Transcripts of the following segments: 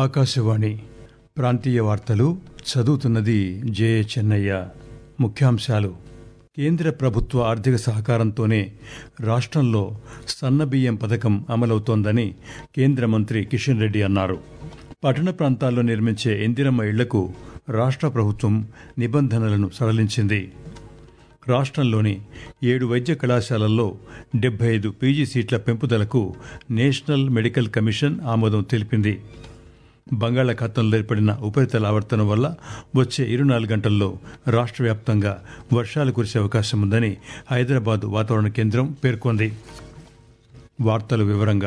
ఆకాశవాణి ప్రాంతీయ వార్తలు చదువుతున్నది జే చెన్నయ్య ముఖ్యాంశాలు కేంద్ర ప్రభుత్వ ఆర్థిక సహకారంతోనే రాష్ట్రంలో సన్నబియ్యం పథకం అమలవుతోందని కేంద్ర మంత్రి కిషన్ రెడ్డి అన్నారు పట్టణ ప్రాంతాల్లో నిర్మించే ఇందిరమ్మ ఇళ్లకు రాష్ట్ర ప్రభుత్వం నిబంధనలను సడలించింది రాష్ట్రంలోని ఏడు వైద్య కళాశాలల్లో డెబ్బై ఐదు పీజీ సీట్ల పెంపుదలకు నేషనల్ మెడికల్ కమిషన్ ఆమోదం తెలిపింది బంగాళాఖాతంలో ఏర్పడిన ఉపరితల ఆవర్తనం వల్ల వచ్చే ఇరవై నాలుగు గంటల్లో రాష్ట్ర వ్యాప్తంగా వర్షాలు కురిసే అవకాశం ఉందని హైదరాబాద్ వాతావరణ కేంద్రం పేర్కొంది వార్తల వివరంగా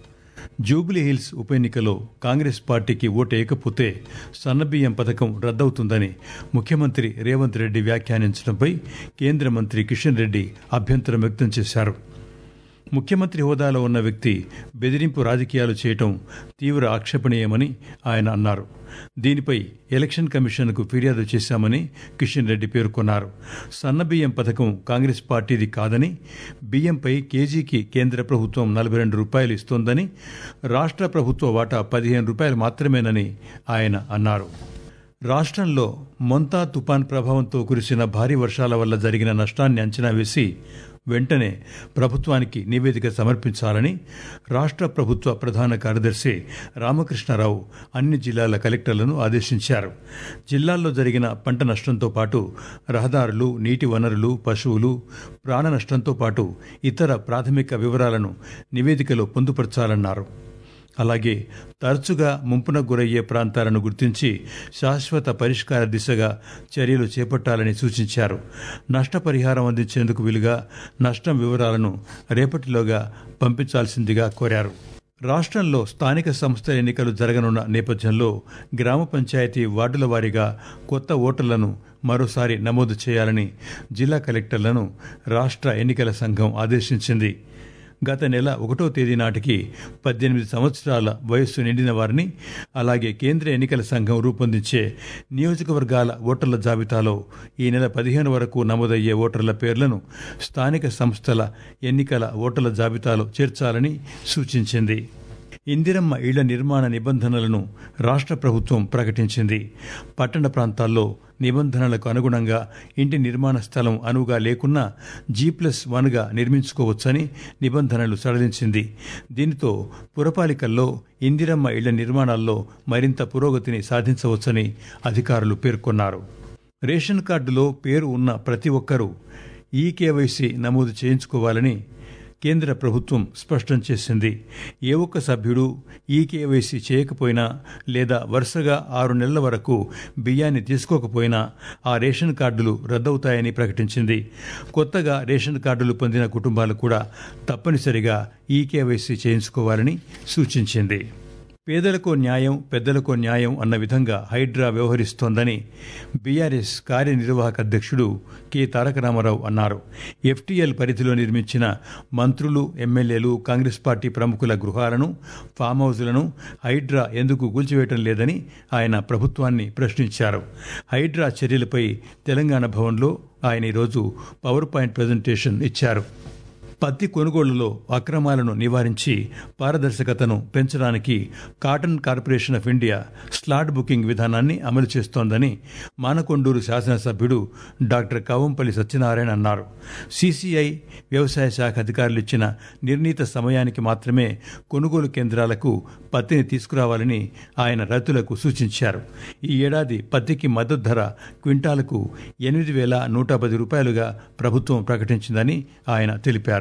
జూబ్లీ హిల్స్ ఉప ఎన్నికలో కాంగ్రెస్ పార్టీకి ఓటు వేయకపోతే సన్నబియ్యం పథకం రద్దవుతుందని ముఖ్యమంత్రి రేవంత్ రెడ్డి వ్యాఖ్యానించడంపై కేంద్ర మంత్రి కిషన్ రెడ్డి అభ్యంతరం వ్యక్తం చేశారు ముఖ్యమంత్రి హోదాలో ఉన్న వ్యక్తి బెదిరింపు రాజకీయాలు చేయటం తీవ్ర ఆక్షేపణీయమని ఆయన అన్నారు దీనిపై ఎలక్షన్ కమిషన్కు ఫిర్యాదు చేశామని కిషన్ రెడ్డి పేర్కొన్నారు సన్నబియ్యం పథకం కాంగ్రెస్ పార్టీది కాదని బియ్యంపై కేజీకి కేంద్ర ప్రభుత్వం నలభై రెండు రూపాయలు ఇస్తోందని రాష్ట్ర ప్రభుత్వ వాటా పదిహేను రూపాయలు మాత్రమేనని ఆయన అన్నారు రాష్ట్రంలో మొంతా తుపాన్ ప్రభావంతో కురిసిన భారీ వర్షాల వల్ల జరిగిన నష్టాన్ని అంచనా వేసి వెంటనే ప్రభుత్వానికి నివేదిక సమర్పించాలని రాష్ట్ర ప్రభుత్వ ప్రధాన కార్యదర్శి రామకృష్ణారావు అన్ని జిల్లాల కలెక్టర్లను ఆదేశించారు జిల్లాల్లో జరిగిన పంట నష్టంతో పాటు రహదారులు నీటి వనరులు పశువులు ప్రాణ నష్టంతో పాటు ఇతర ప్రాథమిక వివరాలను నివేదికలో పొందుపరచాలన్నారు అలాగే తరచుగా ముంపున గురయ్యే ప్రాంతాలను గుర్తించి శాశ్వత పరిష్కార దిశగా చర్యలు చేపట్టాలని సూచించారు నష్టపరిహారం అందించేందుకు వీలుగా నష్టం వివరాలను రేపటిలోగా పంపించాల్సిందిగా కోరారు రాష్ట్రంలో స్థానిక సంస్థల ఎన్నికలు జరగనున్న నేపథ్యంలో గ్రామ పంచాయతీ వార్డుల వారీగా కొత్త ఓటర్లను మరోసారి నమోదు చేయాలని జిల్లా కలెక్టర్లను రాష్ట్ర ఎన్నికల సంఘం ఆదేశించింది గత నెల ఒకటో తేదీ నాటికి పద్దెనిమిది సంవత్సరాల వయస్సు నిండిన వారిని అలాగే కేంద్ర ఎన్నికల సంఘం రూపొందించే నియోజకవర్గాల ఓటర్ల జాబితాలో ఈ నెల పదిహేను వరకు నమోదయ్యే ఓటర్ల పేర్లను స్థానిక సంస్థల ఎన్నికల ఓటర్ల జాబితాలో చేర్చాలని సూచించింది ఇందిరమ్మ ఇళ్ల నిర్మాణ నిబంధనలను రాష్ట్ర ప్రభుత్వం ప్రకటించింది పట్టణ ప్రాంతాల్లో నిబంధనలకు అనుగుణంగా ఇంటి నిర్మాణ స్థలం అనువుగా లేకున్నా జీ ప్లస్ వన్గా నిర్మించుకోవచ్చని నిబంధనలు సడలించింది దీనితో పురపాలికల్లో ఇందిరమ్మ ఇళ్ల నిర్మాణాల్లో మరింత పురోగతిని సాధించవచ్చని అధికారులు పేర్కొన్నారు రేషన్ కార్డులో పేరు ఉన్న ప్రతి ఒక్కరూ ఈ కేవైసీ నమోదు చేయించుకోవాలని కేంద్ర ప్రభుత్వం స్పష్టం చేసింది ఏ ఒక్క సభ్యుడు ఈ కేవైసీ చేయకపోయినా లేదా వరుసగా ఆరు నెలల వరకు బియ్యాన్ని తీసుకోకపోయినా ఆ రేషన్ కార్డులు రద్దవుతాయని ప్రకటించింది కొత్తగా రేషన్ కార్డులు పొందిన కుటుంబాలు కూడా తప్పనిసరిగా ఈ కేవైసీ చేయించుకోవాలని సూచించింది పేదలకు న్యాయం పెద్దలకు న్యాయం అన్న విధంగా హైడ్రా వ్యవహరిస్తోందని బీఆర్ఎస్ కార్యనిర్వాహక అధ్యక్షుడు కె తారక రామారావు అన్నారు ఎఫ్టీఎల్ పరిధిలో నిర్మించిన మంత్రులు ఎమ్మెల్యేలు కాంగ్రెస్ పార్టీ ప్రముఖుల గృహాలను ఫామ్ హౌజులను హైడ్రా ఎందుకు కూల్చివేయటం లేదని ఆయన ప్రభుత్వాన్ని ప్రశ్నించారు హైడ్రా చర్యలపై తెలంగాణ భవన్లో ఆయన ఈరోజు పవర్ పాయింట్ ప్రజెంటేషన్ ఇచ్చారు పత్తి కొనుగోళ్లలో అక్రమాలను నివారించి పారదర్శకతను పెంచడానికి cotton corporation of India slot booking విధానాన్ని అమలు చేస్తోందని మానకొండూరు శాసనసభ్యుడు డాక్టర్ కవంపల్లి సత్యనారాయణ అన్నారు సీసీఐ వ్యవసాయ శాఖ అధికారులు ఇచ్చిన నిర్ణీత సమయానికి మాత్రమే కొనుగోలు కేంద్రాలకు పత్తిని తీసుకురావాలని ఆయన రైతులకు సూచించారు ఈ ఏడాది పత్తికి మద్దతు ధర క్వింటాలకు ఎనిమిది వేల నూట పది రూపాయలుగా ప్రభుత్వం ప్రకటించిందని ఆయన తెలిపారు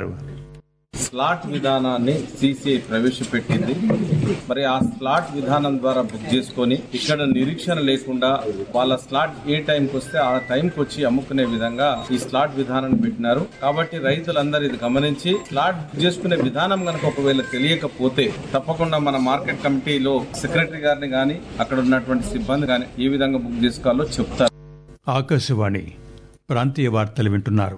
స్లాట్ విధానాన్ని సీసీఐ ప్రవేశపెట్టింది మరి ఆ స్లాట్ విధానం ద్వారా బుక్ చేసుకొని ఇక్కడ నిరీక్షణ లేకుండా వాళ్ళ స్లాట్ ఏ టైంకి వస్తే ఆ టైంకి వచ్చి అమ్ముకునే విధంగా ఈ స్లాట్ విధానాన్ని పెట్టినారు కాబట్టి రైతులందరూ ఇది గమనించి స్లాట్ బుక్ చేసుకునే విధానం కనుక ఒకవేళ తెలియకపోతే తప్పకుండా మన మార్కెట్ కమిటీలో సెక్రటరీ గారిని కానీ అక్కడ ఉన్నటువంటి సిబ్బంది కానీ ఏ విధంగా బుక్ చేసుకోవాలో చెప్తారు ఆకాశవాణి ప్రాంతీయ వార్తలు వింటున్నారు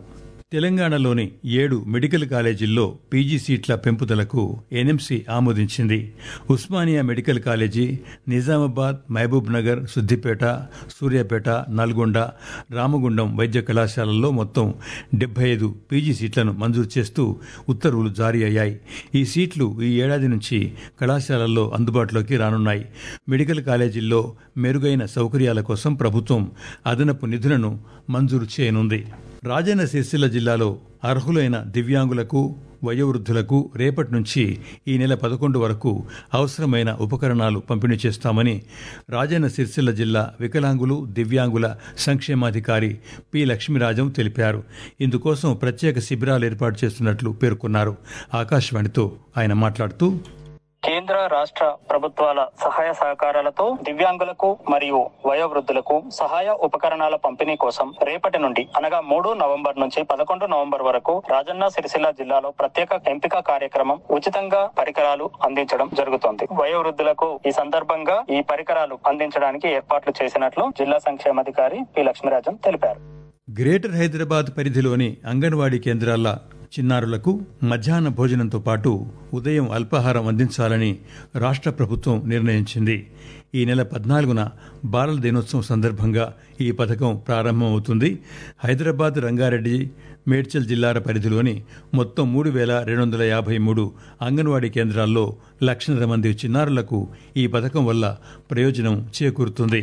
తెలంగాణలోని ఏడు మెడికల్ కాలేజీల్లో పీజీ సీట్ల పెంపుదలకు ఎన్ఎంసీ ఆమోదించింది ఉస్మానియా మెడికల్ కాలేజీ నిజామాబాద్ మహబూబ్ నగర్ సిద్దిపేట సూర్యాపేట నల్గొండ రామగుండం వైద్య కళాశాలల్లో మొత్తం డెబ్బై ఐదు పీజీ సీట్లను మంజూరు చేస్తూ ఉత్తర్వులు జారీ అయ్యాయి ఈ సీట్లు ఈ ఏడాది నుంచి కళాశాలల్లో అందుబాటులోకి రానున్నాయి మెడికల్ కాలేజీల్లో మెరుగైన సౌకర్యాల కోసం ప్రభుత్వం అదనపు నిధులను మంజూరు చేయనుంది రాజన్న సిరిసిల్ల జిల్లాలో అర్హులైన దివ్యాంగులకు వయోవృద్ధులకు రేపటి నుంచి ఈ నెల పదకొండు వరకు అవసరమైన ఉపకరణాలు పంపిణీ చేస్తామని రాజన్న సిరిసిల్ల జిల్లా వికలాంగులు దివ్యాంగుల సంక్షేమాధికారి పి లక్ష్మీరాజం తెలిపారు ఇందుకోసం ప్రత్యేక శిబిరాలు ఏర్పాటు చేస్తున్నట్లు పేర్కొన్నారు ఆకాశవాణితో ఆయన మాట్లాడుతూ కేంద్ర రాష్ట్ర ప్రభుత్వాల సహాయ సహకారాలతో దివ్యాంగులకు మరియు వయోవృద్ధులకు సహాయ ఉపకరణాల పంపిణీ కోసం రేపటి నుండి అనగా మూడు నవంబర్ నుంచి పదకొండు నవంబర్ వరకు రాజన్న సిరిసిల్ల జిల్లాలో ప్రత్యేక ఎంపిక కార్యక్రమం ఉచితంగా పరికరాలు అందించడం జరుగుతోంది వయోవృద్ధులకు ఈ సందర్భంగా ఈ పరికరాలు అందించడానికి ఏర్పాట్లు చేసినట్లు జిల్లా సంక్షేమాధికారి పి లక్ష్మీరాజన్ తెలిపారు గ్రేటర్ హైదరాబాద్ పరిధిలోని అంగన్వాడీ కేంద్రాల చిన్నారులకు మధ్యాహ్న భోజనంతో పాటు ఉదయం అల్పాహారం అందించాలని రాష్ట్ర ప్రభుత్వం నిర్ణయించింది ఈ నెల పద్నాలుగున బాలల దినోత్సవం సందర్భంగా ఈ పథకం ప్రారంభమవుతుంది హైదరాబాద్ రంగారెడ్డి మేడ్చల్ జిల్లాల పరిధిలోని మొత్తం మూడు వేల రెండు వందల యాభై మూడు అంగన్వాడీ కేంద్రాల్లో లక్షన్నర మంది చిన్నారులకు ఈ పథకం వల్ల ప్రయోజనం చేకూరుతుంది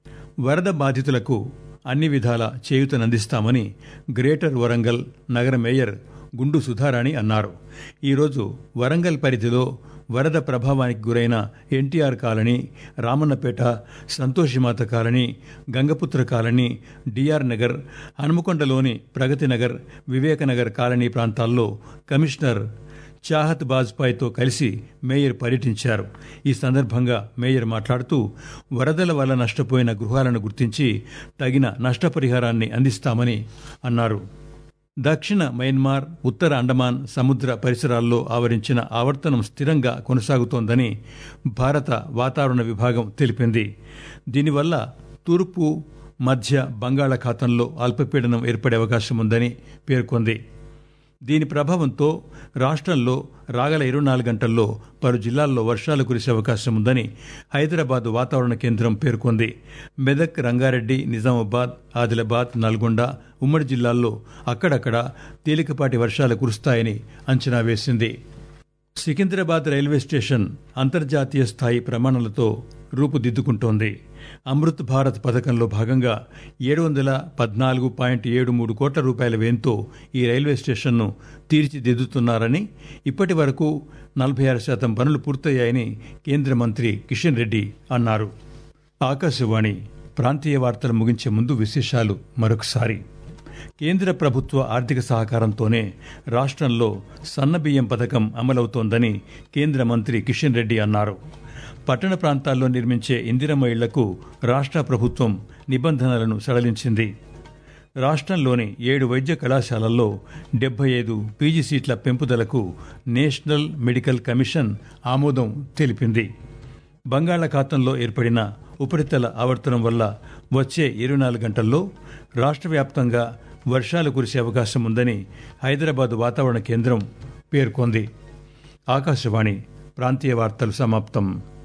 వరద బాధితులకు అన్ని విధాల చేయూతనందిస్తామని గ్రేటర్ వరంగల్ నగర మేయర్ గుండు సుధారాణి అన్నారు ఈరోజు వరంగల్ పరిధిలో వరద ప్రభావానికి గురైన NTR colony Ramannapet Santoshimata colony Gangaputra colony D నగర్ హనుమకొండలోని ప్రగతి నగర్ వివేకనగర్ కాలనీ ప్రాంతాల్లో కమిషనర్ చాహత్ బాజ్పాయ్తో కలిసి మేయర్ పర్యటించారు ఈ సందర్భంగా మేయర్ మాట్లాడుతూ వరదల వల్ల నష్టపోయిన గృహాలను గుర్తించి తగిన నష్టపరిహారాన్ని అందిస్తామని అన్నారు దక్షిణ మయన్మార్ ఉత్తర అండమాన్ సముద్ర పరిసరాల్లో ఆవరించిన ఆవర్తనం స్థిరంగా కొనసాగుతోందని భారత వాతావరణ విభాగం తెలిపింది దీనివల్ల తూర్పు మధ్య బంగాళాఖాతంలో అల్పపీడనం ఏర్పడే అవకాశం ఉందని పేర్కొంది దీని ప్రభావంతో రాష్ట్రంలో రాగల ఇరవై నాలుగు గంటల్లో పలు జిల్లాల్లో వర్షాలు కురిసే అవకాశం ఉందని హైదరాబాద్ వాతావరణ కేంద్రం పేర్కొంది మెదక్ రంగారెడ్డి నిజామాబాద్ ఆదిలాబాద్ నల్గొండ ఉమ్మడి జిల్లాల్లో అక్కడక్కడ తేలికపాటి వర్షాలు కురుస్తాయని అంచనా వేసింది సికింద్రాబాద్ రైల్వే స్టేషన్ అంతర్జాతీయ స్థాయి ప్రమాణాలతో రూపుదిద్దుకుంటోంది అమృత్ భారత్ పథకంలో భాగంగా ఏడు వందల పద్నాలుగు పాయింట్ ఏడు మూడు కోట్ల రూపాయల వ్యయంతో ఈ రైల్వే స్టేషన్ను తీర్చిదిద్దుతున్నారని ఇప్పటి వరకు నలభై ఆరు శాతం పనులు పూర్తయ్యాయని కేంద్ర మంత్రి కిషన్ రెడ్డి అన్నారు ఆకాశవాణి ప్రాంతీయ వార్తలు ముగించే ముందు విశేషాలు మరొకసారి కేంద్ర ప్రభుత్వ ఆర్థిక సహకారంతోనే రాష్ట్రంలో సన్నబియ్యం పథకం అమలవుతోందని కేంద్ర మంత్రి కిషన్ రెడ్డి అన్నారు పట్టణ ప్రాంతాల్లో నిర్మించే ఇందిరమ్మ ఇళ్లకు రాష్ట్ర ప్రభుత్వం నిబంధనలను సడలించింది రాష్ట్రంలోని ఏడు వైద్య కళాశాలల్లో డెబ్బై ఐదు పీజీ సీట్ల పెంపుదలకు నేషనల్ మెడికల్ కమిషన్ ఆమోదం తెలిపింది బంగాళాఖాతంలో ఏర్పడిన ఉపరితల ఆవర్తనం వల్ల వచ్చే ఇరవై నాలుగు గంటల్లో రాష్ట్ర వ్యాప్తంగా వర్షాలు కురిసే అవకాశం ఉందని హైదరాబాద్ వాతావరణ కేంద్రం పేర్కొంది ఆకాశవాణి ప్రాంతీయ వార్తలు సమాప్తం